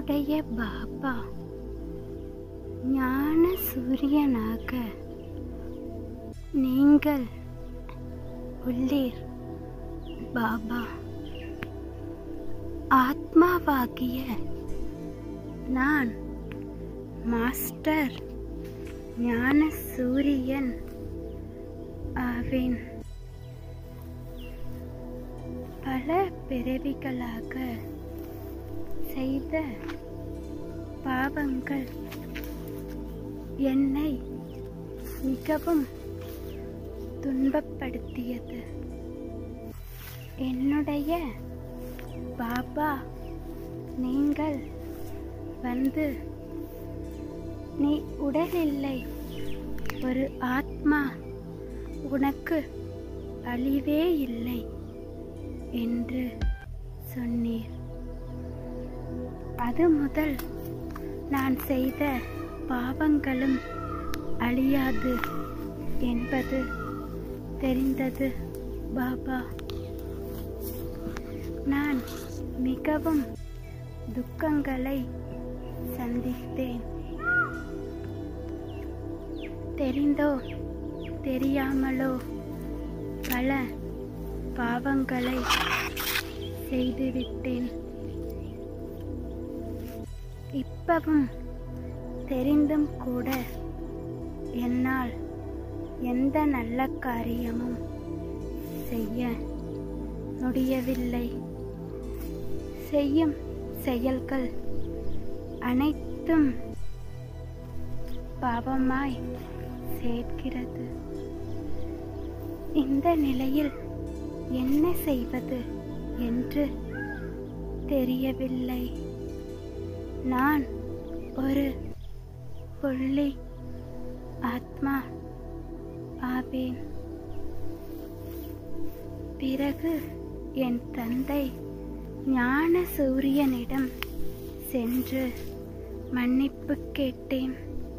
என்னுடைய பாபா ஞான சூரியனாக நீங்கள் உள்ளீர் பாபா ஆத்மாவாகிய நான் மாஸ்டர் ஞான சூரியன் ஆவேன் பல பிறவிகளாக செய்த பாவங்கள் என்னை மிகவும் துன்பப்படுத்தியது என்னுடைய பாபா நீங்கள் வந்து நீ உடல் இல்லை ஒரு ஆத்மா உனக்கு அழிவே இல்லை என்று சொன்னீர் அது முதல் நான் செய்த பாவங்களும் அழியாது என்பது தெரிந்தது பாபா நான் மிகவும் துக்கங்களை சந்தித்தேன் தெரிந்தோ தெரியாமலோ பல பாவங்களை செய்துவிட்டேன் இப்பவும் தெரிந்தும் கூட என்னால் எந்த நல்ல காரியமும் செய்ய முடியவில்லை செய்யும் செயல்கள் அனைத்தும் பாவமாய் சேர்க்கிறது இந்த நிலையில் என்ன செய்வது என்று தெரியவில்லை நான் ஒரு புள்ளி ஆத்மா ஆவேன் பிறகு என் தந்தை ஞான சூரியனிடம் சென்று மன்னிப்பு கேட்டேன்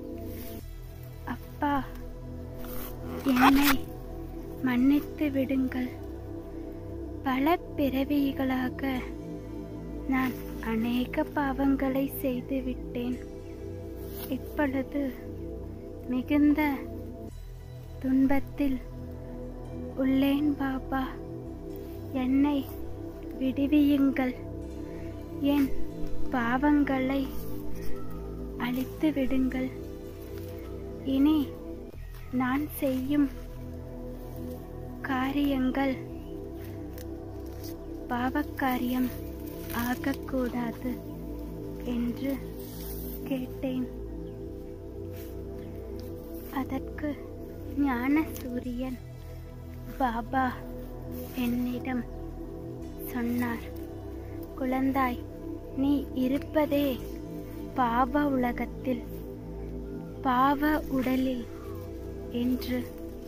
அப்பா என்னை மன்னித்து விடுங்கள் பல பிறவிகளாக நான் அநேக பாவங்களை செய்து விட்டேன் இப்பொழுது மிகுந்த துன்பத்தில் உள்ளேன் பாபா என்னை விடுவியுங்கள் என் பாவங்களை அழித்து விடுங்கள் இனி நான் செய்யும் காரியங்கள் பாவக்காரியம் ஆகக்கூடாது என்று கேட்டேன் அதற்கு ஞான சூரியன் பாபா என்னிடம் சொன்னார் குழந்தாய் நீ இருப்பதே பாவ உலகத்தில் பாவ உடலில் என்று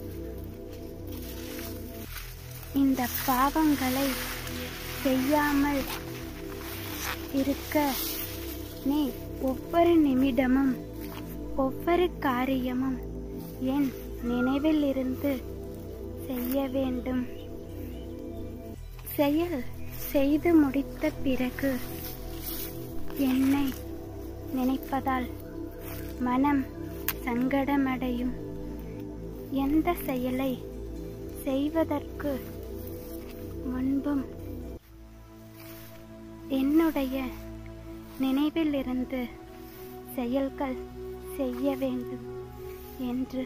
இந்த பாவங்களை செய்யாமல் இருக்க நீ ஒவ்வொரு நிமிடமும் ஒவ்வொரு காரியமும் என் நினைவில் இருந்து செய்ய வேண்டும் செயல் செய்து முடித்த பிறகு என்னை நினைப்பதால் மனம் சங்கடமடையும் எந்த செயலை செய்வதற்கு முன்பும் என்னுடைய நினைவிலிருந்து செயல்கள் செய்ய வேண்டும் என்று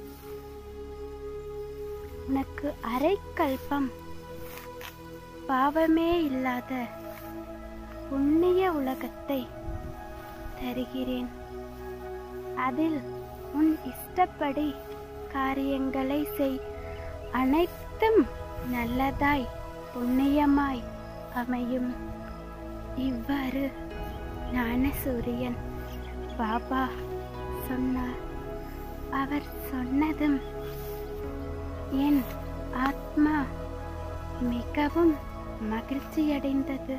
உனக்கு அரை கல்பம் பாவமே இல்லாத புண்ணிய உலகத்தை தருகிறேன் அதில் உன் இஷ்டப்படி காரியங்களை செய் அனைத்தும் நல்லதாய் புண்ணியமாய் அமையும் இவ்வாறு ஞானசூரியன் பாபா சொன்னார் அவர் சொன்னதும் என் ஆத்மா மிகவும் மகிழ்ச்சியடைந்தது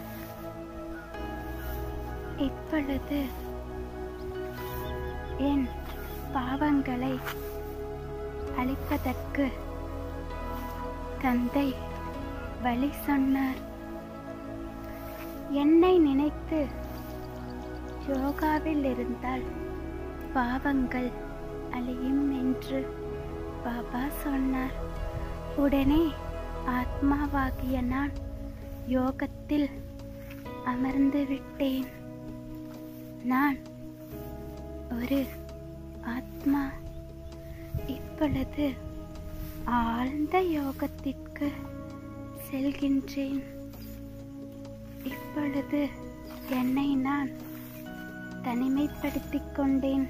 இப்பொழுது என் பாவங்களை அழிப்பதற்கு தந்தை வழி சொன்னார் என்னை நினைத்து யோகாவில் இருந்தால் பாவங்கள் அழியும் என்று பாபா சொன்னார் உடனே ஆத்மாவாகிய நான் யோகத்தில் அமர்ந்து விட்டேன் நான் ஒரு ஆத்மா இப்பொழுது ஆழ்ந்த யோகத்திற்கு செல்கின்றேன் இப்பொழுது என்னை நான் தனிமைப்படுத்திக் கொண்டேன்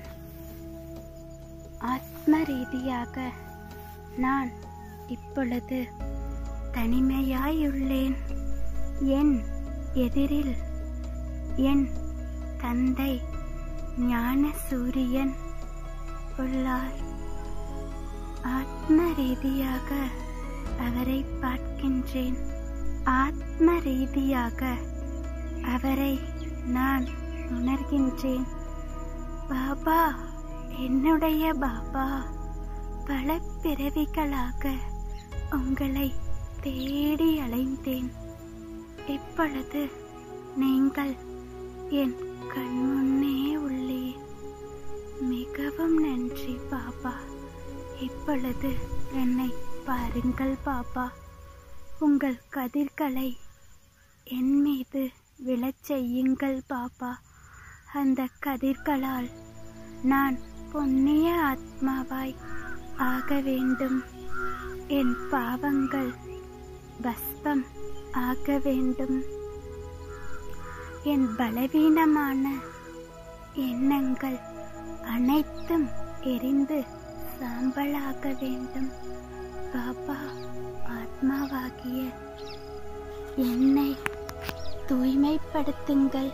ஆத்ம ரீதியாக நான் இப்பொழுது தனிமையாயுள்ளேன் என் எதிரில் என் தந்தை ஞான சூரியன் உள்ளார் ஆத்ம ரீதியாக அவரை பார்க்கின்றேன் ஆத்ம ரீதியாக அவரை நான் உணர்கின்றேன் பாபா என்னுடைய பாபா பல பிறவிகளாக உங்களை தேடி அலைந்தேன் இப்பொழுது நீங்கள் என் கண்முன்னே உள்ளே மிகவும் நன்றி பாபா இப்பொழுது என்னை பாருங்கள் பாபா உங்கள் கதிர்களை என் மீது விழச் செய்யுங்கள் பாபா அந்த கதிர்களால் நான் புண்ணிய ஆத்மாவாய் ஆக வேண்டும் என் பாவங்கள் பஸ்பம் ஆக வேண்டும் என் பலவீனமான எண்ணங்கள் அனைத்தும் எரிந்து சாம்பலாக வேண்டும் பாபா ஆத்மாவாகிய என்னை தூய்மைப்படுத்துங்கள்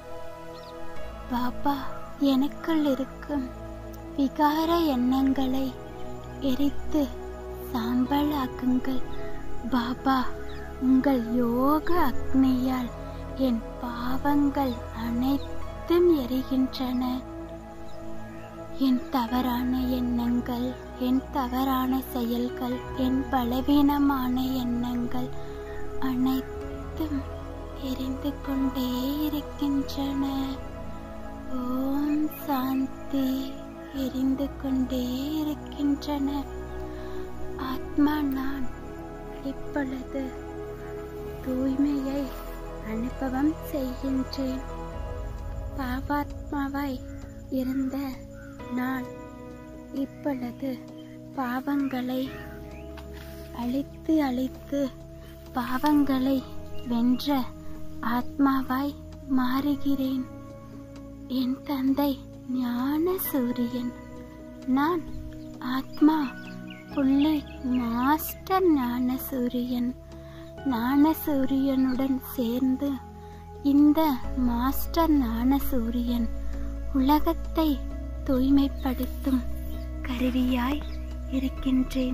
பாபா எனக்குள் இருக்கும் விகார எண்ணங்களை எரித்து சாம்பலாக்குங்கள் பாபா உங்கள் யோக அக்னியால் என் பாவங்கள் அனைத்தும் எரிகின்றன என் தவறான எண்ணங்கள் என் தவறான செயல்கள் என் பலவீனமான எண்ணங்கள் அனைத்தும் எரிந்து கொண்டே இருக்கின்றன ஓம் சாந்தி எரிந்து கொண்டே இருக்கின்றன ஆத்மா நான் இப்பொழுது தூய்மையை அனுபவம் செய்கின்றேன் பாவாத்மாவாய் இருந்த நான் இப்பொழுது பாவங்களை அழித்து அழித்து பாவங்களை வென்ற ஆத்மாவாய் மாறுகிறேன் என் தந்தை ஞான சூரியன் நான் ஆத்மா புள்ளி மாஸ்டர் ஞான சூரியன் ஞான சூரியனுடன் சேர்ந்து இந்த மாஸ்டர் ஞான சூரியன் உலகத்தை தூய்மைப்படுத்தும் கருவியாய் இருக்கின்றேன்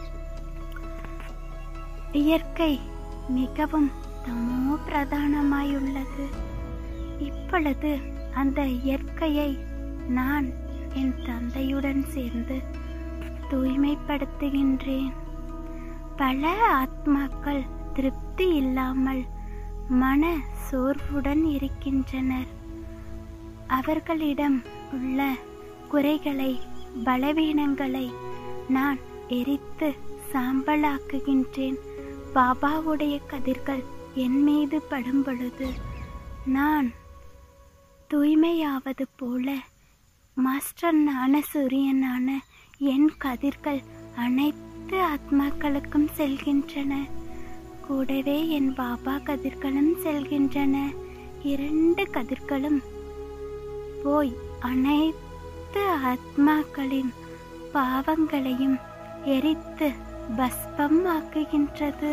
இயற்கை மிகவும் தமோ பிரதானமாயுள்ளது இப்பொழுது அந்த இயற்கையை நான் என் தந்தையுடன் சேர்ந்து தூய்மைப்படுத்துகின்றேன் பல ஆத்மாக்கள் திருப்தி இல்லாமல் மன சோர்வுடன் இருக்கின்றனர் அவர்களிடம் உள்ள குறைகளை பலவீனங்களை நான் எரித்து சாம்பலாக்குகின்றேன் பாபாவுடைய கதிர்கள் என் மீது படும் பொழுது நான் தூய்மையாவது போல மாஸ்டர் ஞான சூரியனான என் கதிர்கள் அனைத்து ஆத்மாக்களுக்கும் செல்கின்றன கூடவே என் பாபா கதிர்களும் செல்கின்றன இரண்டு கதிர்களும் போய் அனைத்து ஆத்மாக்களின் பாவங்களையும் எரித்து பஸ்பம் ஆக்குகின்றது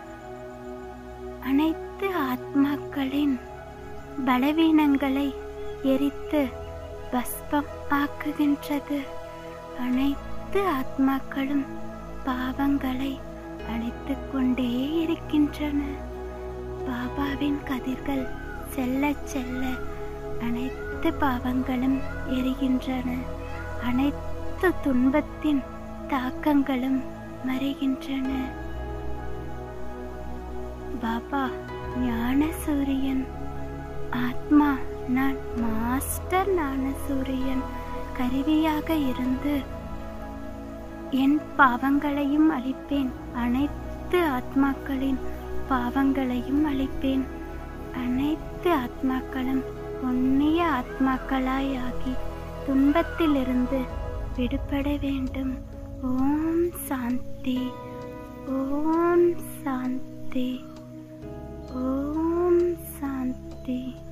அனைத்து ஆத்மாக்களின் பலவீனங்களை எரித்து பஸ்பம் ஆக்குகின்றது அனைத்து ஆத்மாக்களும் பாவங்களை அழித்துக் கொண்டே இருக்கின்றன பாபாவின் கதிர்கள் செல்ல செல்ல அனைத்து பாவங்களும் எரிகின்றன அனைத்து துன்பத்தின் தாக்கங்களும் மறைகின்றன பாபா ஞான சூரியன் ஆத்மா நான் மாஸ்டர் ஞானசூரியன் கருவியாக இருந்து என் பாவங்களையும் அழிப்பேன் அனைத்து ஆத்மாக்களின் பாவங்களையும் அழிப்பேன் அனைத்து ஆத்மாக்களும் புண்ணிய ஆத்மாக்களாயாகி துன்பத்திலிருந்து விடுபட வேண்டும் ஓம் சாந்தி ஓம் சாந்தி ஓம் சாந்தி